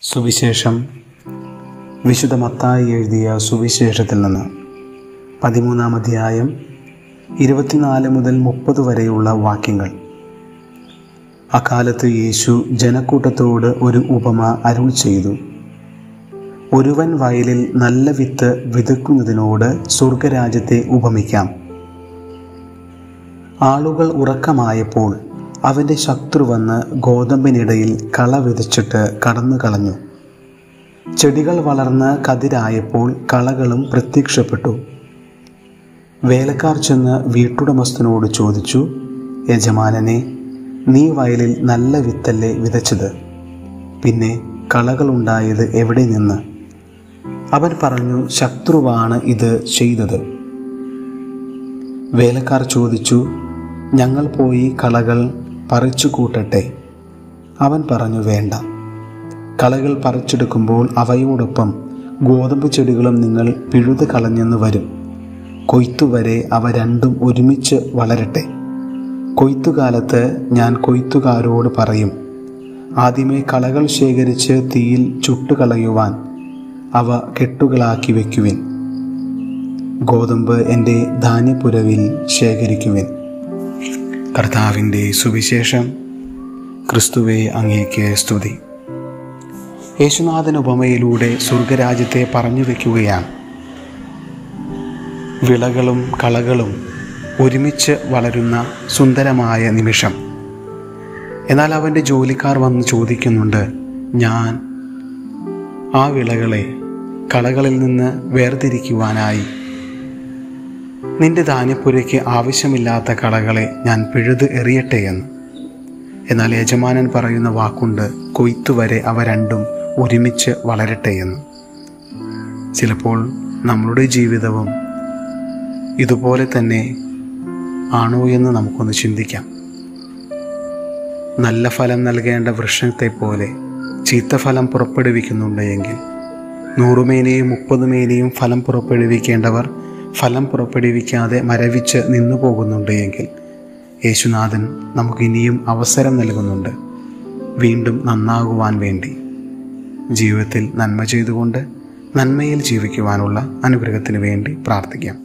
സുവിശേഷം വിശുദ്ധ മത്തായി എഴുതിയ സുവിശേഷത്തിൽ നിന്ന് പതിമൂന്നാം അധ്യായം ഇരുപത്തിനാല് മുതൽ മുപ്പത് വരെയുള്ള വാക്യങ്ങൾ അക്കാലത്ത് യേശു ജനക്കൂട്ടത്തോട് ഒരു ഉപമ അരുൾ ചെയ്തു ഒരുവൻ വയലിൽ നല്ല വിത്ത് വിതയ്ക്കുന്നതിനോട് സ്വർഗരാജ്യത്തെ ഉപമിക്കാം ആളുകൾ ഉറക്കമായപ്പോൾ അവൻ്റെ ശത്രു വന്ന് ഗോതമ്പിനിടയിൽ കള വിതച്ചിട്ട് കടന്നു കളഞ്ഞു ചെടികൾ വളർന്ന് കതിരായപ്പോൾ കളകളും പ്രത്യക്ഷപ്പെട്ടു വേലക്കാർ ചെന്ന് വീട്ടുടമസ്ഥനോട് ചോദിച്ചു യജമാനനെ നീ വയലിൽ നല്ല വിത്തല്ലേ വിതച്ചത് പിന്നെ കളകളുണ്ടായത് എവിടെ നിന്ന് അവൻ പറഞ്ഞു ശത്രുവാണ് ഇത് ചെയ്തത് വേലക്കാർ ചോദിച്ചു ഞങ്ങൾ പോയി കളകൾ പറിച്ചു കൂട്ടട്ടെ അവൻ പറഞ്ഞു വേണ്ട കളകൾ പറിച്ചെടുക്കുമ്പോൾ അവയോടൊപ്പം ഗോതമ്പ് ചെടികളും നിങ്ങൾ പിഴുത് കളഞ്ഞെന്ന് വരും കൊയ്ത്തുവരെ അവ രണ്ടും ഒരുമിച്ച് വളരട്ടെ കൊയ്ത്തുകാലത്ത് ഞാൻ കൊയ്ത്തുകാരോട് പറയും ആദ്യമേ കളകൾ ശേഖരിച്ച് തീയിൽ ചുട്ടുകളയുവാൻ അവ കെട്ടുകളാക്കി വയ്ക്കുവിൻ ഗോതമ്പ് എൻ്റെ ധാന്യപ്പുരവിൽ ശേഖരിക്കുവിൻ കർത്താവിൻ്റെ സുവിശേഷം ക്രിസ്തുവെ അങ്ങേക്ക് സ്തുതി യേശുനാഥൻ ഉപമയിലൂടെ സ്വർഗരാജ്യത്തെ പറഞ്ഞു വയ്ക്കുകയാണ് വിളകളും കളകളും ഒരുമിച്ച് വളരുന്ന സുന്ദരമായ നിമിഷം എന്നാൽ അവൻ്റെ ജോലിക്കാർ വന്ന് ചോദിക്കുന്നുണ്ട് ഞാൻ ആ വിളകളെ കളകളിൽ നിന്ന് വേർതിരിക്കുവാനായി നിന്റെ ധാന്യപ്പുരയ്ക്ക് ആവശ്യമില്ലാത്ത കളകളെ ഞാൻ പിഴുത് എറിയട്ടെ എന്ന് എന്നാൽ യജമാനൻ പറയുന്ന വാക്കുണ്ട് കൊയ്ത്തുവരെ അവ രണ്ടും ഒരുമിച്ച് വളരട്ടെ എന്ന് ചിലപ്പോൾ നമ്മളുടെ ജീവിതവും ഇതുപോലെ തന്നെ ആണോ എന്ന് നമുക്കൊന്ന് ചിന്തിക്കാം നല്ല ഫലം നൽകേണ്ട വൃക്ഷത്തെ പോലെ ചീത്ത ഫലം പുറപ്പെടുവിക്കുന്നുണ്ട് എങ്കിൽ നൂറുമേനയും മുപ്പതുമേനയും ഫലം പുറപ്പെടുവിക്കേണ്ടവർ ഫലം പുറപ്പെടുവിക്കാതെ മരവിച്ച് നിന്നു പോകുന്നുണ്ട് എങ്കിൽ യേശുനാഥൻ നമുക്കിനിയും അവസരം നൽകുന്നുണ്ട് വീണ്ടും നന്നാകുവാൻ വേണ്ടി ജീവിതത്തിൽ നന്മ ചെയ്തുകൊണ്ട് നന്മയിൽ ജീവിക്കുവാനുള്ള അനുഗ്രഹത്തിന് വേണ്ടി പ്രാർത്ഥിക്കാം